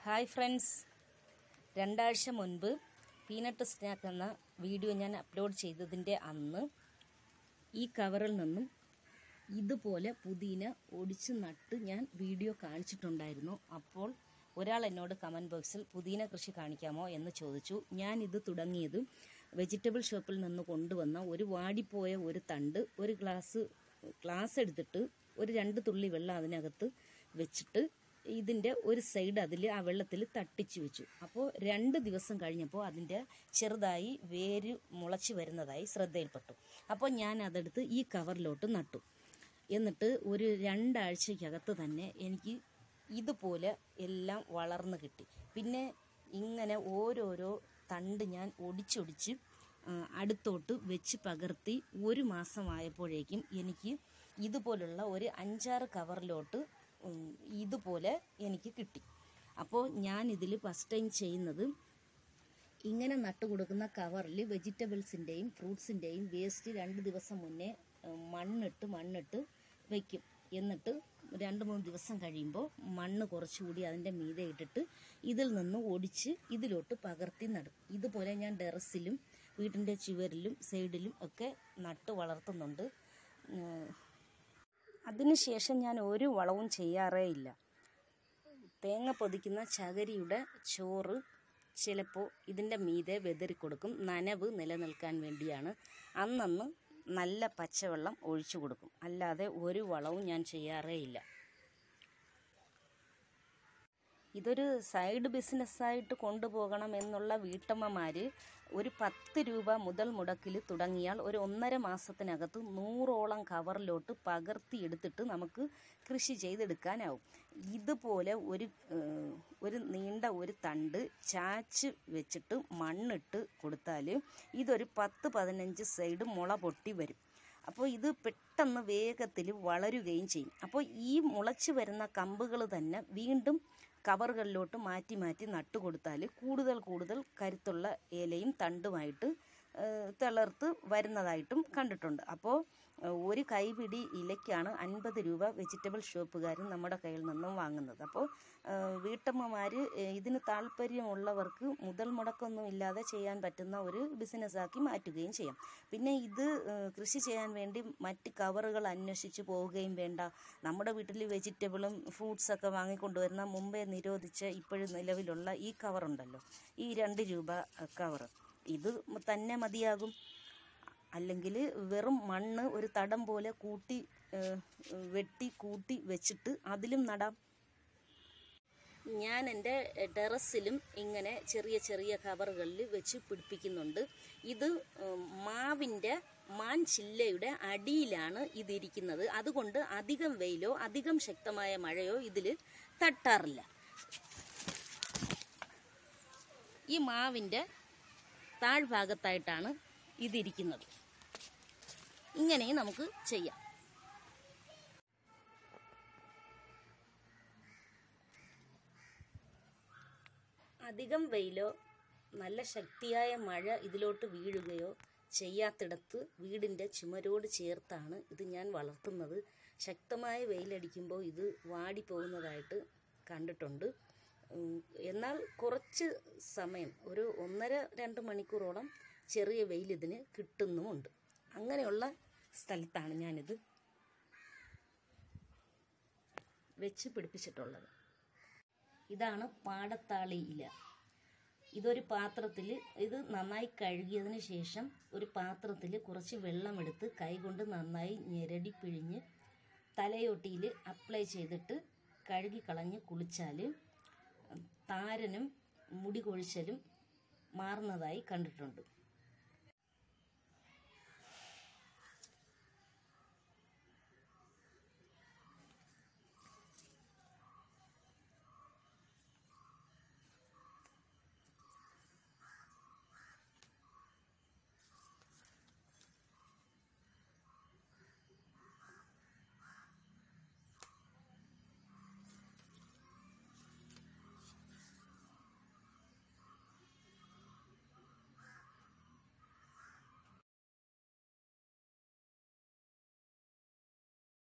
hi friends രണ്ടാഴ്ച മുൻപ് peanut snack എന്ന വീഡിയോ ഞാൻ അപ്ലോഡ് ചെയ്തതിൻ്റെ അന്ന് ഈ കവറിൽ നിന്നും ഇതുപോലെ പുതിന ഒടിച്ച് നട്ട് ഞാൻ വീഡിയോ കാണിച്ചിട്ടുണ്ടായിരുന്നു അപ്പോൾ ഒരാൾ എന്നോട് കമൻറ്റ് ബോക്സിൽ പുതിന കൃഷി കാണിക്കാമോ എന്ന് ചോദിച്ചു ഞാൻ ഇത് തുടങ്ങിയത് വെജിറ്റബിൾ ഷോപ്പിൽ നിന്ന് കൊണ്ടുവന്ന ഒരു വാടിപ്പോയ ഒരു തണ്ട് ഒരു ഗ്ലാസ് ഗ്ലാസ് എടുത്തിട്ട് ഒരു രണ്ട് തുള്ളി വെള്ളം അതിനകത്ത് വെച്ചിട്ട് ഇതിൻ്റെ ഒരു സൈഡ് അതിൽ ആ വെള്ളത്തിൽ തട്ടിച്ചു വെച്ചു അപ്പോൾ രണ്ട് ദിവസം കഴിഞ്ഞപ്പോൾ അതിൻ്റെ ചെറുതായി വേര് മുളച്ച് വരുന്നതായി ശ്രദ്ധയിൽപ്പെട്ടു അപ്പോൾ ഞാൻ അതെടുത്ത് ഈ കവറിലോട്ട് നട്ടു എന്നിട്ട് ഒരു രണ്ടാഴ്ചക്കകത്ത് തന്നെ എനിക്ക് ഇതുപോലെ എല്ലാം വളർന്നു കിട്ടി പിന്നെ ഇങ്ങനെ ഓരോരോ തണ്ട് ഞാൻ ഒടിച്ചൊടിച്ച് ആ, അടുത്തോട്ട് വെച്ച് പകർത്തി ഒരു മാസമായപ്പോഴേക്കും എനിക്ക് ഇതുപോലുള്ള ഒരു അഞ്ചാറ് കവറിലോട്ട് ഉം, ഇതുപോലെ എനിക്ക് കിട്ടി അപ്പോൾ ഞാൻ ഇതിൽ ഫസ്റ്റ് ടൈം ചെയ്യുന്നത് ഇങ്ങനെ നട്ടു കൊടുക്കുന്ന കവറിൽ വെജിറ്റബിൾസിൻ്റെയും ഫ്രൂട്ട്സിൻ്റെയും വേസ്റ്റ് രണ്ട് ദിവസം മുന്നേ ഉം, മണ്ണിട്ട് മണ്ണിട്ട് വയ്ക്കും എന്നിട്ട് രണ്ട് മൂന്ന് ദിവസം കഴിയുമ്പോൾ മണ്ണ് കുറച്ചുകൂടി അതിൻ്റെ മീതെ ഇട്ടിട്ട് ഇതിൽ നിന്ന് ഒടിച്ച് ഇതിലോട്ട് പകർത്തി നടും ഇതുപോലെ ഞാൻ ടെറസിലും വീടിൻ്റെ ചുവരിലും സൈഡിലും ഒക്കെ നട്ട് വളർത്തുന്നുണ്ട് ഉം, അതിനുശേഷം ഞാൻ ഒരു വളവും ചെയ്യാറേ ഇല്ല തേങ്ങ പൊതിക്കുന്ന ചകരിയുടെ ചോറ് ചിലപ്പോൾ ഇതിൻ്റെ മീതെ വെതറി കൊടുക്കും നനവ് നിലനിൽക്കാൻ വേണ്ടിയാണ് അന്നന്ന് നല്ല പച്ചവെള്ളം ഒഴിച്ചു കൊടുക്കും അല്ലാതെ ഒരു വളവും ഞാൻ ചെയ്യാറേ ഇല്ല ഇതൊരു സൈഡ് ബിസിനസ്സായിട്ട് കൊണ്ടുപോകണം എന്നുള്ള വീട്ടമ്മമാർ ഒരു പത്ത് രൂപ മുതൽ മുടക്കിൽ തുടങ്ങിയാൽ ഒരു ഒന്നര മാസത്തിനകത്ത് നൂറോളം കവറിലോട്ട് പകർത്തി എടുത്തിട്ട് നമുക്ക് കൃഷി ചെയ്തെടുക്കാനാവും ഇതുപോലെ ഒരു ഏഹ്, ഒരു നീണ്ട ഒരു തണ്ട് ചാച്ച് വെച്ചിട്ട് മണ്ണിട്ട് കൊടുത്താൽ ഇതൊരു പത്ത് പതിനഞ്ച് സൈഡ് മുള പൊട്ടി വരും അപ്പോൾ ഇത് പെട്ടെന്ന് വേഗത്തിൽ വളരുകയും ചെയ്യും അപ്പോൾ ഈ മുളച്ച് വരുന്ന കമ്പുകൾ തന്നെ വീണ്ടും കവറുകളിലോട്ട് മാറ്റി മാറ്റി നട്ടു കൊടുത്താൽ കൂടുതൽ കൂടുതൽ കരുത്തുള്ള ഇലയും തണ്ടുമായിട്ട് ഏഹ്, തിളർത്ത് വരുന്നതായിട്ടും കണ്ടിട്ടുണ്ട് അപ്പോൾ ഏഹ്, ഒരു കൈപിടി ഇലയ്ക്കാണ് അൻപത് രൂപ വെജിറ്റബിൾ ഷോപ്പുകാർ നമ്മുടെ കയ്യിൽ നിന്നും വാങ്ങുന്നത് അപ്പോൾ ഏഹ്, വീട്ടമ്മമാർ ഏഹ്, ഇതിന് താല്പര്യമുള്ളവർക്ക് മുതൽ മുടക്കൊന്നും ഇല്ലാതെ ചെയ്യാൻ പറ്റുന്ന ഒരു ബിസിനസ്സാക്കി മാറ്റുകയും ചെയ്യാം പിന്നെ ഇത് ഏഹ്, കൃഷി ചെയ്യാൻ വേണ്ടി മറ്റ് കവറുകൾ അന്വേഷിച്ച് പോവുകയും വേണ്ട നമ്മുടെ വീട്ടിൽ വെജിറ്റബിളും ഫ്രൂട്ട്സൊക്കെ വാങ്ങിക്കൊണ്ടുവരുന്ന മുമ്പേ നിരോധിച്ച ഇപ്പോഴും നിലവിലുള്ള ഈ കവറുണ്ടല്ലോ ഈ രണ്ട് രൂപ കവറ് ഇത് തന്നെ മതിയാകും അല്ലെങ്കിൽ വെറും മണ്ണ് ഒരു തടം പോലെ കൂട്ടി ഏഹ്, വെട്ടി കൂട്ടി വെച്ചിട്ട് അതിലും നടാം ഞാൻ എൻ്റെ ടെറസിലും ഇങ്ങനെ ചെറിയ ചെറിയ കവറുകളിൽ വെച്ച് പിടിപ്പിക്കുന്നുണ്ട് ഇത് ഉം, മാവിൻ്റെ മാൻ ചില്ലയുടെ അടിയിലാണ് ഇതിരിക്കുന്നത് അതുകൊണ്ട് അധികം വെയിലോ അധികം ശക്തമായ മഴയോ ഇതിൽ തട്ടാറില്ല ഈ മാവിൻ്റെ താഴ്ഭാഗത്തായിട്ടാണ് ഇതിരിക്കുന്നത് ഇങ്ങനെയും നമുക്ക് ചെയ്യാം അധികം വെയിലോ നല്ല ശക്തിയായ മഴ ഇതിലോട്ട് വീഴുകയോ ചെയ്യാത്തിടത്ത് വീടിൻ്റെ ചുമരോട് ചേർത്താണ് ഇത് ഞാൻ വളർത്തുന്നത് ശക്തമായ വെയിലടിക്കുമ്പോൾ ഇത് വാടിപ്പോകുന്നതായിട്ട് കണ്ടിട്ടുണ്ട് ഉം, എന്നാൽ കുറച്ച് സമയം ഒരു ഒന്നര രണ്ട് മണിക്കൂറോളം ചെറിയ വെയിൽ ഇതിന് കിട്ടുന്നുമുണ്ട് അങ്ങനെയുള്ള സ്ഥലത്താണ് ഞാനിത് വെച്ച് പിടിപ്പിച്ചിട്ടുള്ളത് ഇതാണ് പാടത്താളി ഇല ഇതൊരു പാത്രത്തിൽ ഇത് നന്നായി കഴുകിയതിന് ശേഷം ഒരു പാത്രത്തിൽ കുറച്ച് വെള്ളമെടുത്ത് കൈകൊണ്ട് നന്നായി ഞെരടി പിഴിഞ്ഞ് തലയോട്ടിയിൽ അപ്ലൈ ചെയ്തിട്ട് കഴുകി കളഞ്ഞ് കുളിച്ചാൽ താരനും മുടി കൊഴിച്ചലും മാറുന്നതായി കണ്ടിട്ടുണ്ട്